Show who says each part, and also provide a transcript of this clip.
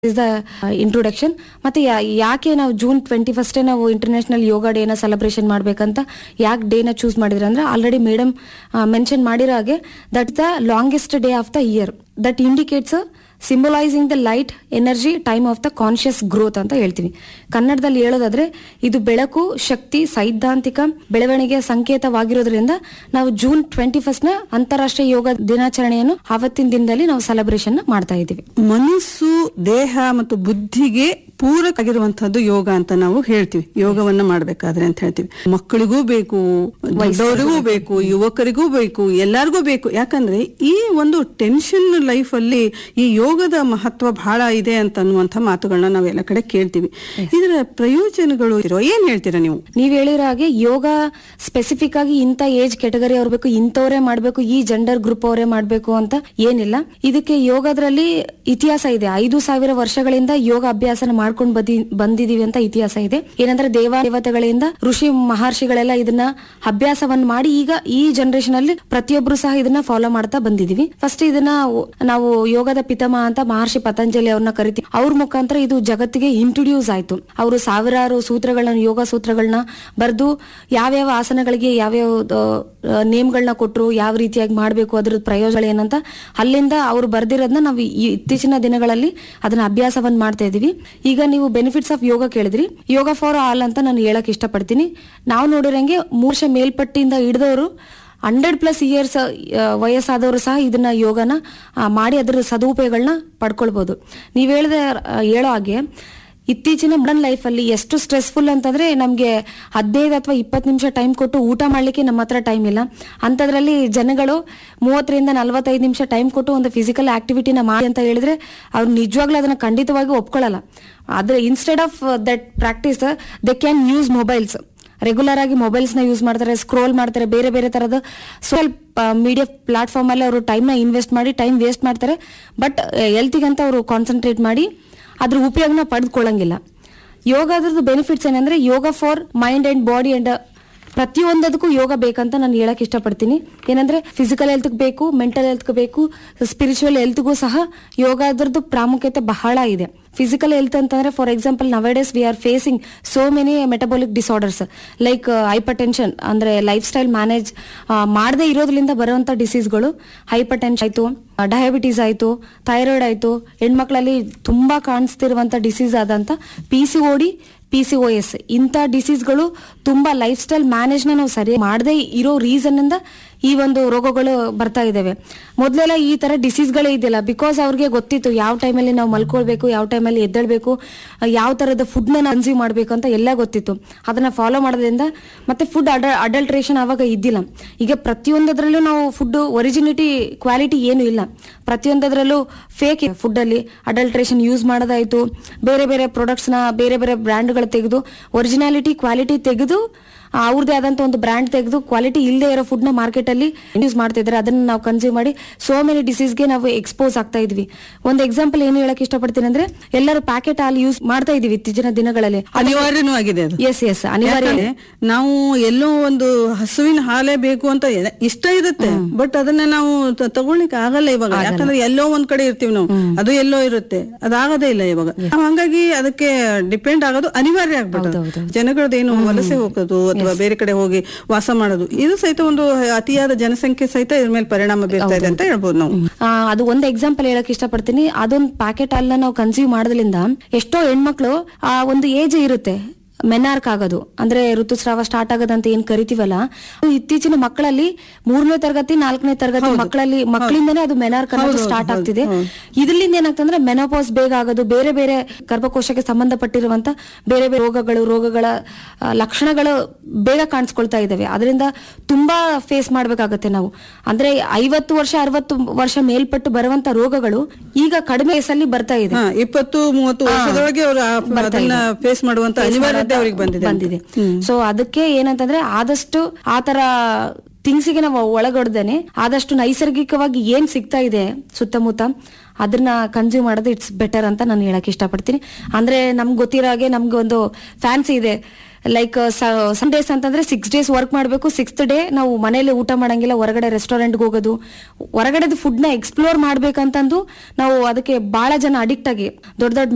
Speaker 1: Is the introduction ಮತ್ತೆ ಯಾ- ಯಾಕೆ ನಾವು ಜೂನ್ ಟ್ವೆಂಟಿ ಫಸ್ಟೇ ನಾವು ಇಂಟರ್ನ್ಯಾಷನಲ್ ಯೋಗ ಡೇನ ಸೆಲೆಬ್ರೇಷನ್ ಮಾಡ್ಬೇಕಂತ ಯಾಕೆ ಡೇನ ಚೂಸ್ ಮಾಡಿದ್ರೆ ಅಂದ್ರೆ ಆಲ್ರೆಡಿ ಮೇಡಮ್ ಮೆನ್ಷನ್ ಮಾಡಿರೋ ಹಾಗೆ that the longest day of the year that indicates symbolising the light energy time of the conscious growth ಅಂತ ಹೇಳ್ತೀವಿ ಕನ್ನಡದಲ್ಲಿ ಹೇಳೋದಾದ್ರೆ ಇದು ಬೆಳಕು ಶಕ್ತಿ ಸೈದ್ಧಾಂತಿಕ ಬೆಳವಣಿಗೆಯ ಸಂಕೇತವಾಗಿರೋದ್ರಿಂದ ನಾವು ಜೂನ್ ಟ್ವೆಂಟಿ ಫಸ್ಟ್ ನ ಅಂತಾರಾಷ್ಟ್ರೀಯ ಯೋಗ ದಿನಾಚರಣೆಯನ್ನು ಆವತ್ತಿನ ದಿನದಲ್ಲಿ ನಾವು ಸೆಲೆಬ್ರೇಷನ್ ಮಾಡ್ತಾ ಇದ್ದೀವಿ
Speaker 2: ಮನಸ್ಸು ದೇಹ ಮತ್ತು ಬುದ್ಧಿಗೆ ಪೂರಕ ಆಗಿರುವಂತಹದ್ದು ಯೋಗ ಅಂತ ನಾವು ಹೇಳ್ತೀವಿ ಯೋಗವನ್ನ ಮಾಡ್ಬೇಕಾದ್ರೆ ಅಂತ ಹೇಳ್ತೀವಿ ಮಕ್ಕಳಿಗೂ ಬೇಕು ದೊಡ್ಡವರಿಗೂ ಬೇಕು ಯುವಕರಿಗೂ ಬೇಕು ಎಲ್ಲರಿಗೂ ಬೇಕು ಯಾಕಂದ್ರೆ ಈ ಒಂದು ಟೆನ್ಷನ್ ಲೈಫ್ ಅಲ್ಲಿ ಈ ಯೋಗದ ಮಹತ್ವ ಬಹಳ ಇದೆ ಅಂತ ಅನ್ನುವಂಥ ಮಾತುಗಳನ್ನ ನಾವೆಲ್ಲ ಕಡೆ ಕೇಳ್ತೀವಿ ಇದರ ಪ್ರಯೋಜನಗಳು ಇರೋ ಏನ್ ಹೇಳ್ತೀರಾ ನೀವು
Speaker 1: ನೀವ್ ಹೇಳಿರೋ ಹಾಗೆ ಯೋಗ ಸ್ಪೆಸಿಫಿಕ್ ಆಗಿ ಇಂಥ ಏಜ್ ಕೆಟಗರಿ ಅವ್ರು ಬೇಕು ಇಂಥವ್ರೇ ಮಾಡ್ಬೇಕು ಈ ಜೆಂಡರ್ ಗ್ರೂಪ್ ಅವರೇ ಮಾಡ್ಬೇಕು ಅಂತ ಏನಿಲ್ಲ ಇದಕ್ಕೆ ಯೋಗದ್ರಲ್ಲಿ ಇತಿಹಾಸ ಇದೆ ಐದು ಸಾವಿರ ವರ್ಷಗಳಿಂದ ಯೋಗ ಅಭ್ಯಾಸನ ಮಾಡ್ಕೊಂಡು ಬಂದಿ ಬಂದಿದೀವಿ ಅಂತ ಇತಿಹಾಸ ಇದೆ ಏನಂದ್ರೆ ದೇವ ದೇವತೆಗಳಿಂದ ಋಷಿ ಮಹರ್ಷಿಗಳೆಲ್ಲ ಇದನ್ನ ಅಭ್ಯಾಸವನ್ನ ಮಾಡಿ ಈಗ ಈ ಜನರೇಷನ್ ಅಲ್ಲಿ ಪ್ರತಿಯೊಬ್ರು ಸಹ ಇದನ್ನ ಫಾಲೋ ಮಾಡ್ತಾ ಬಂದಿದೀವಿ ಫಸ್ಟ್ ಇದನ್ನ ನಾವು ಯೋಗದ ಪಿತಾಮಹ ಅಂತ ಮಹರ್ಷಿ ಪತಂಜಲಿ ಅವ್ರನ್ನ ಕರಿತೀವಿ ಅವ್ರ ಮುಖಾಂತರ ಇದು ಜಗತ್ತಿಗೆ ಇಂಟ್ರೊಡ್ಯೂಸ್ ಆಯ್ತು ಅವರು ಸಾವಿರಾರು ಸೂತ್ರಗಳನ್ನ ಯೋಗ ಸೂತ್ರಗಳನ್ನ ಬರೆದು ಯಾವ್ಯಾವ ಆಸನಗಳಿಗೆ ಯಾವ್ಯಾವ ನೇಮ್ಗಳನ್ನ ಕೊಟ್ರು ಯಾವ ರೀತಿಯಾಗಿ ಮಾಡಬೇಕು ಅದ್ರ ಪ್ರಯೋಜನ ಏನಂತ ಅಲ್ಲಿಂದ ಅವ್ರು ಬರ್ದಿರೋದನ್ನ ನಾವು ಈ ಇತ್ತೀಚಿನ ದಿನಗಳಲ್ಲಿ ಅದನ್ನ ಅಭ್ಯಾಸವನ್ನ ಮಾಡ್ತಾ ಇದೀವಿ ಈಗ ನೀವು ಬೆನಿಫಿಟ್ಸ್ ಆಫ್ ಯೋಗ ಕೇಳಿದ್ರಿ ಯೋಗ ಫಾರ್ ಆಲ್ ಅಂತ ನಾನು ಹೇಳಕ್ ಇಷ್ಟಪಡ್ತೀನಿ ನಾವು ನೋಡಿರಂಗೆ ಮೂರು ವರ್ಷ ಮೇಲ್ಪಟ್ಟಿಂದ ಹಿಡಿದವರು ಹಂಡ್ರೆಡ್ ಪ್ಲಸ್ ಇಯರ್ಸ್ ವಯಸ್ಸಾದವರು ಸಹ ಇದನ್ನ ಯೋಗನ ಆ, ಮಾಡಿ ಅದರ ಸದುಪಯೋಗಗಳನ್ನ ಪಡ್ಕೊಳ್ಬಹುದು ನೀವ್ ಹೇಳ್ದೆ ಆ, ಹೇಳೋ ಹಾಗೆ ಇತ್ತೀಚಿನ ಮಾಡರ್ನ್ ಲೈಫ್ ಅಲ್ಲಿ ಎಷ್ಟು ಸ್ಟ್ರೆಸ್ಫುಲ್ ಅಂತಂದ್ರೆ ನಮ್ಗೆ ಹದಿನೈದು ಅಥವಾ ಇಪ್ಪತ್ತು ನಿಮಿಷ ಟೈಮ್ ಕೊಟ್ಟು ಊಟ ಮಾಡ್ಲಿಕ್ಕೆ ನಮ್ಮ ಹತ್ರ ಟೈಮ್ ಇಲ್ಲ ಅಂತದ್ರಲ್ಲಿ ಜನಗಳು ಮೂವತ್ತರಿಂದ ನಲವತ್ತೈದು ನಿಮಿಷ ಟೈಮ್ ಕೊಟ್ಟು ಒಂದು ಫಿಸಿಕಲ್ ಆಕ್ಟಿವಿಟಿನ ಮಾಡಿ ಅಂತ ಹೇಳಿದ್ರೆ ಅವ್ರು ನಿಜವಾಗ್ಲೂ ಅದನ್ನ ಖಂಡಿತವಾಗಿ ಒಪ್ಕೊಳ್ಳಲ್ಲ ಆದ್ರೆ instead of that practice they can use mobiles regular ಆಗಿ ಮೊಬೈಲ್ಸ್ ನ ಯೂಸ್ ಮಾಡ್ತಾರೆ ಸ್ಕ್ರೋಲ್ ಮಾಡ್ತಾರೆ ಬೇರೆ ಬೇರೆ ತರದ ಸೋಷಿಯಲ್ ಮೀಡಿಯಾ ಪ್ಲಾಟ್ಫಾರ್ಮ್ ಅಲ್ಲಿ ಅವರು ಟೈಮ್ ನ ಇನ್ವೆಸ್ಟ್ ಮಾಡಿ ಟೈಮ್ ವೇಸ್ಟ್ ಮಾಡ್ತಾರೆ ಬಟ್ ಹೆಲ್ತಿಗಂತ ಅವರು ಕಾನ್ಸಂಟ್ರೇಟ್ ಮಾಡಿ ಅದ್ರ ಉಪಯೋಗನ ಪಡೆದುಕೊಳ್ಳಂಗಿಲ್ಲ ಯೋಗ ಅದ್ರದ್ದು ಬೆನಿಫಿಟ್ಸ್ ಏನಂದ್ರೆ yoga for mind and body and ಪ್ರತಿಯೊಂದದಕ್ಕೂ ಯೋಗ ಬೇಕಂತ ನಾನು ಹೇಳಕ್ ಇಷ್ಟಪಡ್ತೀನಿ ಏನಂದ್ರೆ ಫಿಸಿಕಲ್ ಹೆಲ್ತ್ ಬೇಕು ಮೆಂಟಲ್ ಹೆಲ್ತ್ ಬೇಕು ಸ್ಪಿರಿಚುವಲ್ ಹೆಲ್ತ್ಗೂ ಸಹ ಯೋಗ ಅದ್ರದ್ದು ಪ್ರಾಮುಖ್ಯತೆ ಬಹಳ ಇದೆ ಫಿಸಿಕಲ್ ಹೆಲ್ತ್ ಅಂತಂದ್ರೆ for example nowadays we are facing so many metabolic disorders like hypertension ಅಂದ್ರೆ ಲೈಫ್ ಸ್ಟೈಲ್ ಮ್ಯಾನೇಜ್ ಮಾಡದೇ ಇರೋದ್ರಿಂದ ಬರುವಂತ ಡಿಸೀಸ್ಗಳು ಹೈಪರ್ ಟೆನ್ಷನ್ ಆಯ್ತು ಡಯಾಬಿಟೀಸ್ ಆಯ್ತು ಥೈರಾಯ್ಡ್ ಆಯ್ತು ಹೆಣ್ಮಕ್ಳಲ್ಲಿ ತುಂಬಾ ಕಾಣಿಸ್ತಿರುವಂತ ಡಿಸೀಸ್ ಆದಂತ ಪಿ ಸಿ ಓಡಿ ಪಿ ಸಿ ಓ ಎಸ್ ಇಂಥ ಡಿಸೀಸ್ಗಳು ತುಂಬಾ ಲೈಫ್ ಸ್ಟೈಲ್ ಮ್ಯಾನೇಜ್ನ ನಾವು ಸರಿ ಮಾಡದೇ ಇರೋ ರೀಸನ್ ಇಂದ ಈ ಒಂದು ರೋಗಗಳು ಬರ್ತಾ ಇದಾವೆ ಮೊದಲೆಲ್ಲ ಈ ತರ ಡಿಸೀಸ್ಗಳೇ ಇದೆಯಲ್ಲ ಬಿಕಾಸ್ ಅವ್ರಿಗೆ ಗೊತ್ತಿತ್ತು ಯಾವ ಟೈಮಲ್ಲಿ ನಾವು ಮಲ್ಕೊಳ್ಬೇಕು ಯಾವ ಟೈಮಲ್ಲಿ ಎದ್ದೇಳ್ಬೇಕು ಯಾವ ತರದ ಫುಡ್ನ ಕನ್ಸ್ಯೂಮ್ ಮಾಡಬೇಕು ಅಂತ ಎಲ್ಲ ಗೊತ್ತಿತ್ತು ಅದನ್ನ ಫಾಲೋ ಮಾಡೋದ್ರಿಂದ ಮತ್ತೆ ಫುಡ್ ಅಡ ಅಡಲ್ಟ್ರೇಷನ್ ಅವಾಗ ಇದ್ದಿಲ್ಲ ಈಗ ಪ್ರತಿಯೊಂದದ್ರಲ್ಲೂ ನಾವು ಫುಡ್ ಒರಿಜಿನಿಟಿ ಕ್ವಾಲಿಟಿ ಏನು ಇಲ್ಲ ಪ್ರತಿಯೊಂದದ್ರಲ್ಲೂ ಫೇಕ್ ಫುಡ್ ಅಲ್ಲಿ ಅಡಲ್ಟ್ರೇಷನ್ ಯೂಸ್ ಮಾಡೋದಾಯ್ತು ಬೇರೆ ಬೇರೆ ಪ್ರಾಡಕ್ಟ್ಸ್ ನ ಬೇರೆ ಬೇರೆ ಬ್ರ್ಯಾಂಡ್ಗಳು ತೆಗೆದು ಒರಿಜಿನಾಲಿಟಿ ಕ್ವಾಲಿಟಿ ತೆಗೆದು ಅವ್ರದೇ ಆದಂತ ಒಂದು ಬ್ರ್ಯಾಂಡ್ ತೆಗೆದು ಕ್ವಾಲಿಟಿ ಇಲ್ಲದೆ ಇರೋ ಫುಡ್ ನ ಮಾರ್ಕೆಟ್ ಅಲ್ಲಿ ಯೂಸ್ ಮಾಡ್ತಾ ಇದ್ದಾರೆ ಅದನ್ನ ನಾವು ಕನ್ಸ್ಯೂಮ್ ಮಾಡಿ ಸೋ ಮೆನಿ ಡಿಸೀಸ್ಗೆ ನಾವು ಎಕ್ಸ್ಪೋಸ್ ಆಗ್ತಾ ಇದ್ವಿ ಒಂದು ಎಕ್ಸಾಂಪಲ್ ಏನು ಹೇಳಕ್ ಇಷ್ಟಪಡ್ತೀನಿ ಅಂದ್ರೆ ಎಲ್ಲರೂ ಪ್ಯಾಕೆಟ್ ಹಾಲು ಯೂಸ್ ಮಾಡ್ತಾ ಇದೀವಿ ಇತ್ತೀಚಿನ ದಿನಗಳಲ್ಲಿ
Speaker 2: ಅನಿವಾರ್ಯನೂ ಆಗಿದೆ ಅದು
Speaker 1: ಎಸ್ ಎಸ್ ಅನಿವಾರ್ಯ
Speaker 2: ಯಾಕಂದ್ರೆ ನಾವು ಎಲ್ಲೋ ಒಂದು ಹಸುವಿನ ಹಾಲೇ ಬೇಕು ಅಂತ ಎ- ಇಷ್ಟ ಇರುತ್ತೆ ಬಟ್ ಅದನ್ನ ನಾವು ತ- ತಗೊಳ್ಳಿಕ್ಕೆ ಆಗಲ್ಲ ಇವಾಗ ಯಾಕಂದ್ರೆ ಎಲ್ಲೋ ಒಂದ್ ಕಡೆ ಇರ್ತೀವಿ ನಾವು ಅದು ಎಲ್ಲೋ ಇರುತ್ತೆ ಅದಾಗದೇ ಇಲ್ಲ ಇವಾಗ ನಾವ್ ಹಂಗಾಗಿ ಅದಕ್ಕೆ ಡಿಪೆಂಡ್ ಆಗೋದು ಅನಿವಾರ್ಯ ಆಗ್ಬಿಟ್ಟು ಜನಗಳದ್ದೇನು ವಲಸೆ ಹೋಗೋದು ಅಥವಾ ಬೇರೆ ಕಡೆ ಹೋಗಿ ವಾಸ ಮಾಡೋದು ಇದು ಸಹಿತ ಒಂದು ಅತಿಯಾದ ಜನಸಂಖ್ಯೆ ಸಹಿತ ಇದ್ರ ಮೇಲೆ ಪರಿಣಾಮ ಬೀರ್ತಾ ಇದೆ ಅಂತ ಹೇಳ್ಬೋದು ನಾವು
Speaker 1: ಆ, ಅದು ಒಂದು ಎಕ್ಸಾಂಪಲ್ ಹೇಳಕ್ ಇಷ್ಟಪಡ್ತೀನಿ ಅದೊಂದು ಪ್ಯಾಕೆಟ್ ಹಾಲನ್ನ ನಾವು ಕನ್ಸ್ಯೂಮ್ ಮಾಡೋದ್ರಿಂದ ಎಷ್ಟೋ ಹೆಣ್ಮಕ್ಳು ಆ ಒಂದು ಏಜ್ ಇರುತ್ತೆ ಮೆನಾರ್ಕ್ ಆಗೋದು ಅಂದ್ರೆ ಋತುಸ್ರಾವ ಸ್ಟಾರ್ಟ್ ಆಗೋದಂತ ಏನ್ ಕರಿತೀವಲ್ಲ ಅದು ಇತ್ತೀಚಿನ ಮಕ್ಕಳಲ್ಲಿ ಮೂರನೇ ತರಗತಿ ನಾಲ್ಕನೇ ತರಗತಿ ಮಕ್ಕಳಲ್ಲಿ ಮಕ್ಕಳಿಂದನೇ ಅದು ಮೆನಾರ್ಕ್ ಅನ್ನೋದು ಸ್ಟಾರ್ಟ್ ಆಗ್ತಿದೆ ಇದರಿಂದ ಏನಾಗ್ತಂದ್ರೆ ಮೆನೋಪಾಸ್ ಬೇಗ ಆಗೋದು ಬೇರೆ ಬೇರೆ ಗರ್ಭಕೋಶಕ್ಕೆ ಸಂಬಂಧಪಟ್ಟಿರುವಂತ ಬೇರೆ ಬೇರೆ ರೋಗಗಳು ರೋಗಗಳ ಆ, ಲಕ್ಷಣಗಳು ಬೇಗ ಕಾಣಿಸ್ಕೊಳ್ತಾ ಇದಾವೆ ಅದರಿಂದ ತುಂಬಾ ಫೇಸ್ ಮಾಡ್ಬೇಕಾಗತ್ತೆ ನಾವು ಅಂದ್ರೆ ಐವತ್ತು ವರ್ಷ ಅರವತ್ತು ವರ್ಷ ಮೇಲ್ಪಟ್ಟು ಬರುವಂತ ರೋಗಗಳು ಈಗ ಕಡಿಮೆ ವಯಸ್ಸಲ್ಲಿ ಬರ್ತಾ ಇದೆ
Speaker 2: ಹಾ ಇಪ್ಪತ್ತು ಮೂವತ್ತು ವರ್ಷದೊಳಗೆ ಅವರು ಅದನ್ನ ಫೇಸ್ ಮಾಡುವಂತ ಅನಿವಾರ್ಯತೆ ಅವ್ರಿಗೆ ಬಂದಿದೆ ಅಂತ.
Speaker 1: ಬಂದಿದೆ ಸೊ ಅದಕ್ಕೆ ಏನಂತಂದ್ರೆ ಆದಷ್ಟು ಆತರ ಥಿಂಗ್ಸಿಗೆ ನಾವು ಒಳಗೊಡ್ದೇನೆ ಆದಷ್ಟು ನೈಸರ್ಗಿಕವಾಗಿ ಏನ್ ಸಿಗ್ತಾ ಇದೆ ಸುತ್ತಮುತ್ತ ಅದನ್ನ ಕನ್ಸ್ಯೂಮ್ ಮಾಡೋದು ಇಟ್ಸ್ ಬೆಟರ್ ಅಂತ ನಾನು ಹೇಳಕ್ ಇಷ್ಟಪಡ್ತೀನಿ ಅಂದ್ರೆ ನಮ್ಗೆ ಗೊತ್ತಿರೋ ಹಾಗೆ ನಮ್ಗೆ ಒಂದು ಫ್ಯಾನ್ಸಿ ಇದೆ ಲೈಕ್ ಸಂಡೇಸ್ ಅಂತಂದ್ರೆ ಸಿಕ್ಸ್ ಡೇಸ್ ವರ್ಕ್ ಮಾಡಬೇಕು ಸಿಕ್ಸ್ತ್ ಡೇ ನಾವು ಮನೇಲಿ ಊಟ ಮಾಡಂಗಿಲ್ಲ ಹೊರಗಡೆ ರೆಸ್ಟೋರೆಂಟ್ಗೆ ಹೋಗೋದು ಹೊರಗಡೆದು ಫುಡ್ನ ಎಕ್ಸ್ಪ್ಲೋರ್ ಮಾಡ್ಬೇಕಂತಂದು ನಾವು ಅದಕ್ಕೆ ಬಹಳ ಜನ ಅಡಿಕ್ಟ್ ಆಗಿ ದೊಡ್ಡ ದೊಡ್ಡ